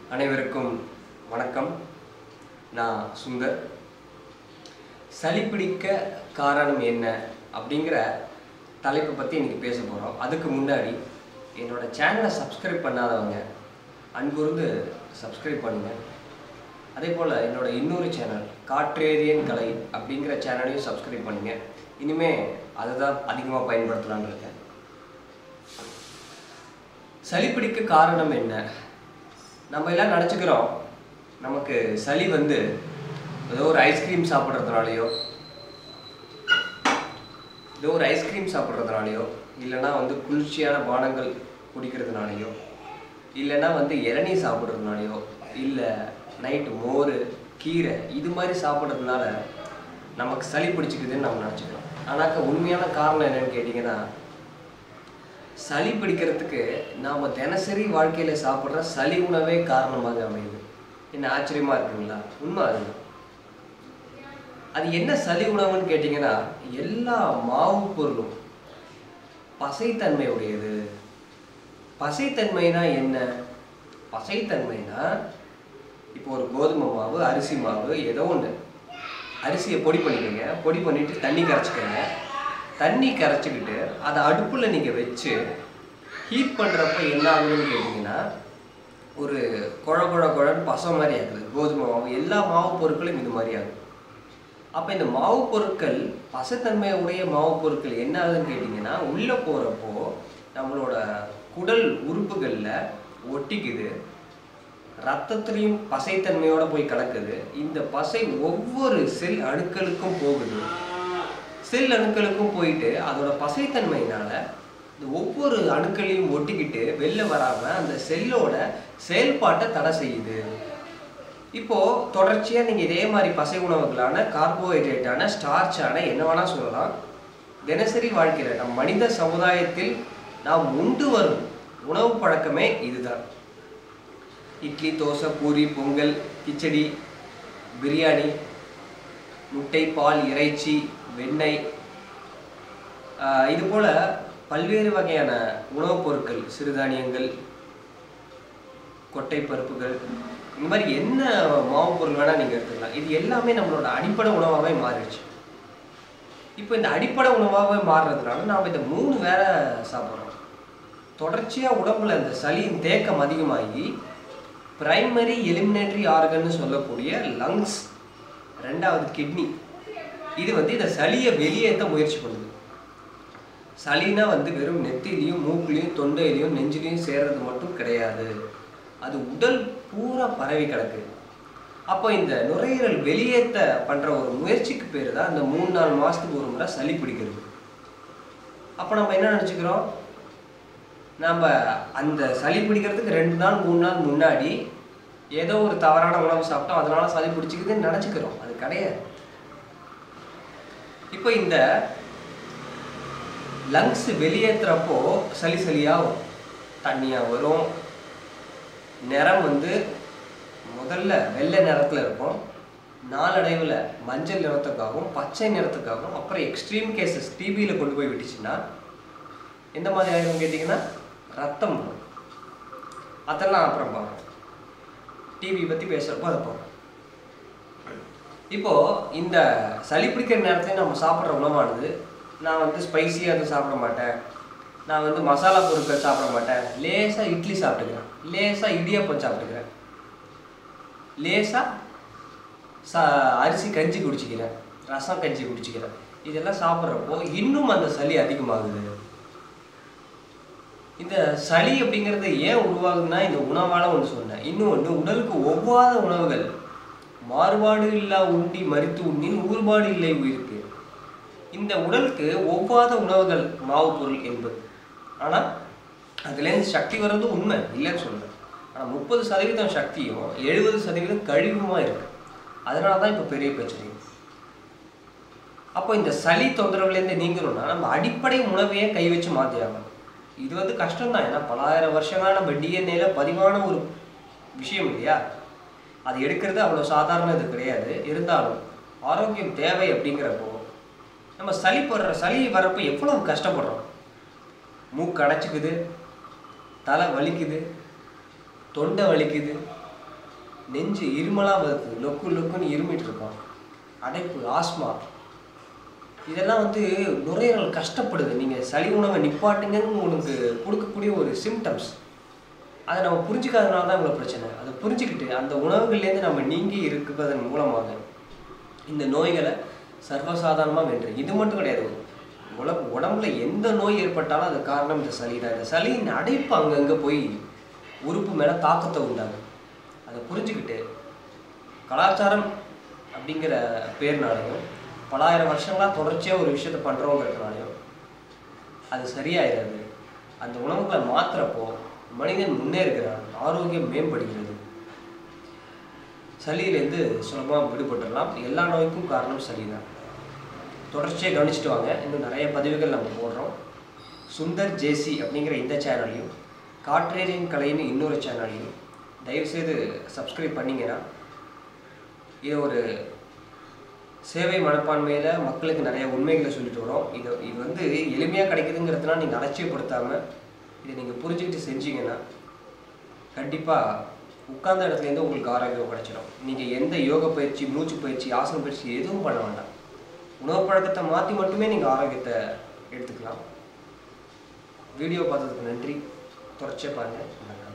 அனைவருக்கும் வணக்கம் நான் சுந்தர் சளி பிடிக்க காரணம் என்ன அப்படிங்கிற தலைப்பை பற்றி இன்னைக்கு பேச போகிறோம் அதுக்கு முன்னாடி என்னோட சேனலை சப்ஸ்கிரைப் பண்ணாதவங்க அன்புருந்து சப்ஸ்கிரைப் பண்ணுங்க அதே போல் என்னோட இன்னொரு சேனல் காற்றேரியன் கலை அப்படிங்கிற சேனலையும் சப்ஸ்கிரைப் பண்ணுங்க இனிமே அதை தான் அதிகமாக பயன்படுத்தலான்னு இருக்கேன் சளி பிடிக்க காரணம் என்ன நம்ம எல்லாம் நினச்சிக்கிறோம் நமக்கு சளி வந்து ஏதோ ஒரு ஐஸ்கிரீம் சாப்பிட்றதுனாலையோ ஏதோ ஒரு ஐஸ்கிரீம் சாப்பிட்றதுனாலையோ இல்லைன்னா வந்து குளிர்ச்சியான பானங்கள் குடிக்கிறதுனாலையோ இல்லைன்னா வந்து இளநீ சாப்பிட்றதுனாலையோ இல்லை நைட்டு மோர் கீரை இது மாதிரி சாப்பிட்றதுனால நமக்கு சளி பிடிச்சிக்குதுன்னு நம்ம நினச்சிக்கிறோம் ஆனாக்க உண்மையான காரணம் என்னன்னு கேட்டிங்கன்னா சளி பிடிக்கிறதுக்கு நாம் தினசரி வாழ்க்கையில் சாப்பிட்ற சளி உணவே காரணமாக அமையுது என்ன ஆச்சரியமா இருக்குங்களா உண்மை அதுதான் அது என்ன சளி உணவுன்னு கேட்டிங்கன்னா எல்லா மாவு பொருளும் பசைத்தன்மை உடையது பசைத்தன்மைனா என்ன பசைத்தன்மைனா இப்போ ஒரு கோதுமை மாவு அரிசி மாவு ஏதோ ஒன்று அரிசியை பொடி பண்ணிக்கோங்க பொடி பண்ணிட்டு தண்ணி கரைச்சிக்கோங்க தண்ணி கரைச்சிக்கிட்டு அதை அடுப்பில் நீங்கள் வச்சு ஹீட் பண்ணுறப்ப என்ன ஆகுதுன்னு கேட்டிங்கன்னா ஒரு குழ குழ குழன்னு பசை மாதிரி ஆகுது கோதுமை மாவு எல்லா மாவு பொருட்களும் இது மாதிரி ஆகுது அப்போ இந்த மாவு பொருட்கள் பசத்தன்மை உடைய மாவு பொருட்கள் என்ன ஆகுதுன்னு கேட்டிங்கன்னா உள்ளே போகிறப்போ நம்மளோட குடல் உறுப்புகளில் ஒட்டிக்குது ரத்தத்துலேயும் பசைத்தன்மையோட போய் கலக்குது இந்த பசை ஒவ்வொரு செல் அணுக்களுக்கும் போகுது செல் அணுக்களுக்கும் போயிட்டு அதோட பசைத்தன்மையினால இந்த ஒவ்வொரு அணுக்களையும் ஒட்டிக்கிட்டு வெளில வராம அந்த செல்லோட செயல்பாட்டை தடை செய்யுது இப்போ தொடர்ச்சியா நீங்க இதே மாதிரி பசை உணவுகளான கார்போஹைட்ரேட்டான ஸ்டார்ச்சான என்ன வேணா சொல்லலாம் தினசரி வாழ்க்கையில நம் மனித சமுதாயத்தில் நாம் உண்டு வரும் உணவு பழக்கமே இதுதான் இட்லி தோசை பூரி பொங்கல் கிச்சடி பிரியாணி முட்டை பால் இறைச்சி வெண்ணெய் ஆஹ் இது போல பல்வேறு வகையான உணவுப் பொருட்கள் சிறுதானியங்கள் கொட்டை பருப்புகள் இந்த மாதிரி என்ன மாவு பொருள் வேணா நீங்க எடுத்துக்கலாம் இது எல்லாமே நம்மளோட அடிப்படை உணவாகவே மாறிடுச்சு இப்போ இந்த அடிப்படை உணவாகவே மாறுறதுனால நாம் இந்த மூணு வேலை சாப்பிட்றோம் தொடர்ச்சியாக உடம்புல இந்த சளியின் தேக்கம் அதிகமாகி பிரைமரி எலிமினேட்டரி ஆர்கன்னு சொல்லக்கூடிய லங்ஸ் ரெண்டாவது கிட்னி இது வந்து இந்த சளியை வெளியேற்ற முயற்சி பண்ணுது சளினா வந்து வெறும் நெத்திலையும் மூக்குலையும் தொண்டையிலையும் நெஞ்சிலையும் சேர்றது மட்டும் கிடையாது அது உடல் பூரா பரவி கிடக்கு அப்போ இந்த நுரையீரல் வெளியேற்ற பண்ற ஒரு முயற்சிக்கு பேர் தான் இந்த மூணு நாலு மாசத்துக்கு ஒரு முறை சளி பிடிக்கிறது அப்போ நம்ம என்ன நினச்சிக்கிறோம் நம்ம அந்த சளி பிடிக்கிறதுக்கு ரெண்டு நாள் மூணு நாள் முன்னாடி ஏதோ ஒரு தவறான உணவு சாப்பிட்டோம் அதனால சளி பிடிச்சிக்குதுன்னு நினச்சிக்கிறோம் அது கிடையாது இப்போ இந்த லங்ஸ் வெளியேற்றுறப்போ சளி சளியாக வரும் தண்ணியாக வரும் நிறம் வந்து முதல்ல வெள்ளை நிறத்தில் இருக்கும் நாளடைவில் மஞ்சள் நிறத்துக்காகவும் பச்சை நிறத்துக்காகவும் அப்புறம் எக்ஸ்ட்ரீம் கேசஸ் டிபியில் கொண்டு போய் விட்டுச்சுன்னா எந்த மாதிரி ஆயிரும் கேட்டிங்கன்னா ரத்தம் வரும் அதெல்லாம் அப்புறம் பார்ப்போம் டிவி பற்றி பேசுகிறப்போ அதை பார்ப்போம் இப்போ இந்த சளி பிடிக்கிற நேரத்துல நம்ம சாப்பிட்ற உணவானது நான் வந்து ஸ்பைசியாக எதுவும் சாப்பிட மாட்டேன் நான் வந்து மசாலா பொருட்கள் சாப்பிட மாட்டேன் லேசாக இட்லி சாப்பிட்டுக்கிறேன் லேசாக இடியப்பம் சாப்பிட்டுக்கிறேன் லேசாக சா அரிசி கஞ்சி குடிச்சிக்கிறேன் ரசம் கஞ்சி குடிச்சிக்கிறேன் இதெல்லாம் சாப்பிட்றப்போ இன்னும் அந்த சளி அதிகமாகுது இந்த சளி அப்படிங்கிறது ஏன் உருவாகுதுன்னா இந்த உணவால ஒன்று சொன்னேன் இன்னும் ஒன்று உடலுக்கு ஒவ்வாத உணவுகள் மாறுபாடு இல்லா உண்டி மறித்து உண்ணின் ஊறுபாடு இல்லை உயிருக்கு இந்த உடலுக்கு ஒவ்வாத உணவுகள் மாவு பொருள் என்பது ஆனால் அதுலேருந்து சக்தி வர்றது உண்மை இல்லைன்னு சொல்றேன் ஆனால் முப்பது சதவீதம் சக்தியும் எழுபது சதவீதம் கழிவுமா இருக்கு அதனால தான் இப்போ பெரிய பிரச்சனை அப்போ இந்த சளி தொந்தரவுலேருந்து நீங்கணும்னா நம்ம அடிப்படை உணவையே கை வச்சு மாற்றியாகணும் இது வந்து கஷ்டம் தான் ஏன்னா பலாயிரம் வருஷங்களா நம்ம டிஎன்ஏல பதிவான ஒரு விஷயம் இல்லையா அது எடுக்கிறது அவ்வளோ சாதாரண இது கிடையாது இருந்தாலும் ஆரோக்கியம் தேவை அப்படிங்கிறப்போ நம்ம சளி போடுற சளி வர்றப்போ எவ்வளவு கஷ்டப்படுறோம் மூக்கு அடைச்சிக்குது தலை வலிக்குது தொண்டை வலிக்குது நெஞ்சு இருமலாக வருது லொக்கு லொக்குன்னு இருமிட்டு இருக்கோம் அடைப்பு ஆஸ்மா இதெல்லாம் வந்து நுரையீரல் கஷ்டப்படுது நீங்கள் சளி உணவை நிப்பாட்டுங்கன்னு உனக்கு கொடுக்கக்கூடிய ஒரு சிம்டம்ஸ் அதை நம்ம புரிஞ்சுக்காதனால தான் இவ்வளோ பிரச்சனை அதை புரிஞ்சுக்கிட்டு அந்த உணவுகள்லேருந்து நம்ம நீங்கி இருப்பதன் மூலமாக இந்த நோய்களை சர்வசாதாரணமாக வென்று இது மட்டும் கிடையாது உல உடம்புல எந்த நோய் ஏற்பட்டாலும் அது காரணம் இந்த சளி தான் இந்த சளியின் அடைப்பு அங்கங்கே போய் உறுப்பு மேலே தாக்கத்தை உண்டாகும் அதை புரிஞ்சுக்கிட்டு கலாச்சாரம் அப்படிங்கிற பேர்னாலையும் பலாயிரம் வருஷங்களாக தொடர்ச்சியாக ஒரு விஷயத்தை பண்ணுறோங்கிறதுனாலையும் அது சரியாயிடாது அந்த உணவுகளை மாத்துறப்போ மனிதன் முன்னேறுகிறான் ஆரோக்கியம் மேம்படுகிறது சளியிலேருந்து சுலபமாக விடுபட்டுடலாம் எல்லா நோய்க்கும் காரணம் சளி தான் தொடர்ச்சியாக கவனிச்சுட்டு வாங்க இன்னும் நிறைய பதிவுகள் நம்ம போடுறோம் சுந்தர் ஜேசி அப்படிங்கிற இந்த சேனல்லையும் காற்றேரியின் கலைன்னு இன்னொரு சேனல்லையும் தயவுசெய்து சப்ஸ்கிரைப் பண்ணிங்கன்னா இது ஒரு சேவை மனப்பான்மையில் மக்களுக்கு நிறைய உண்மைகளை சொல்லிட்டு வரோம் இது இது வந்து எளிமையாக கிடைக்குதுங்கிறதுனால நீங்கள் அலட்சியப்படுத்தாமல் இதை நீங்கள் புரிஞ்சுக்கிட்டு செஞ்சீங்கன்னா கண்டிப்பாக உட்கார்ந்த இடத்துலேருந்து உங்களுக்கு ஆரோக்கியம் கிடைச்சிடும் நீங்கள் எந்த யோக பயிற்சி மூச்சு பயிற்சி ஆசன பயிற்சி எதுவும் பண்ண வேண்டாம் உணவு பழக்கத்தை மாற்றி மட்டுமே நீங்கள் ஆரோக்கியத்தை எடுத்துக்கலாம் வீடியோ பார்த்ததுக்கு நன்றி தொடர்ச்சியாக பாருங்கள் வணக்கம்